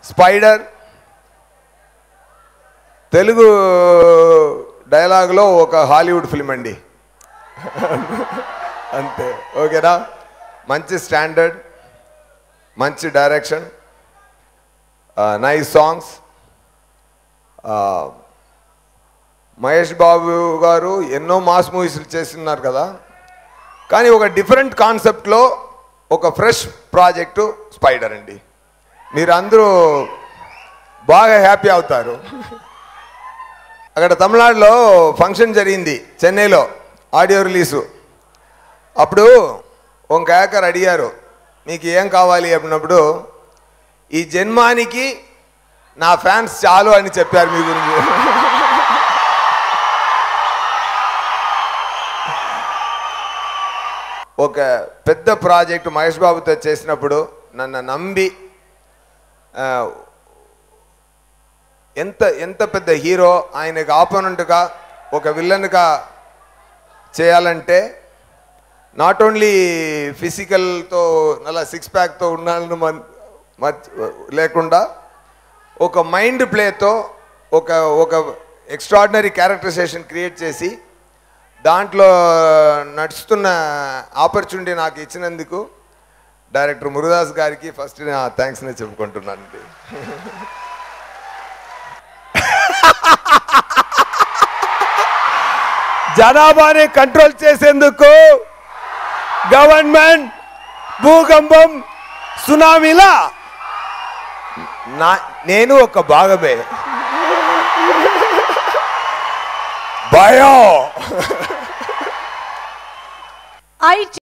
spider Telugu డైలాగ్లో ఒక Hollywood film అండి అంతే ఓకేనా మంచి స్టాండర్డ్ మంచి direction nice songs Mahesh Babu garu ఎన్నో మాస్ మూవీస్ చేస్తున్నారు కదా కానీ ఒక డిఫరెంట్ కాన్సెప్ట్లో ఒక ఫ్రెష్ ప్రాజెక్టు స్పైడర్ అండి మీరు అందరూ బాగా హ్యాపీ అవుతారు అక్కడ తమిళనాడులో ఫంక్షన్ జరిగింది చెన్నైలో ఆడియో రిలీజు అప్పుడు ఒక యాకర్ అడిగారు మీకు ఏం కావాలి అన్నప్పుడు ఈ జన్మానికి నా ఫ్యాన్స్ చాలు అని చెప్పారు మీ గురించి ఒక పెద్ద ప్రాజెక్ట్ మహేష్ బాబుతో చేసినప్పుడు నన్ను నమ్మి ఆ, ఎంత ఎంత పెద్ద హీరో ఆయనకు ఆపోనెంట్గా ఒక విలన్గా చేయాలంటే నాట్ ఓన్లీ ఫిజికల్తో అలా సిక్స్ ప్యాక్తో ఉన్నాను మన్- మర్చ్- లేకుండా ఒక మైండ్ ప్లేతో ఒక ఒక ఎక్స్ట్రాడినరీ క్యారెక్టరైజేషన్ క్రియేట్ చేసి దాంట్లో నడుస్తున్న ఆపర్చునిటీ నాకు ఇచ్చినందుకు డైరెక్టర్ మురుదాస్ గారికి ఫస్ట్ నా థ్యాంక్స్ నేను చెప్పుకుంటున్నాను జనాభాని కంట్రోల్ చేసేందుకు గవర్నమెంట్ భూకంపం సునామీలా నా నేను ఒక భాగమే భయం ఐ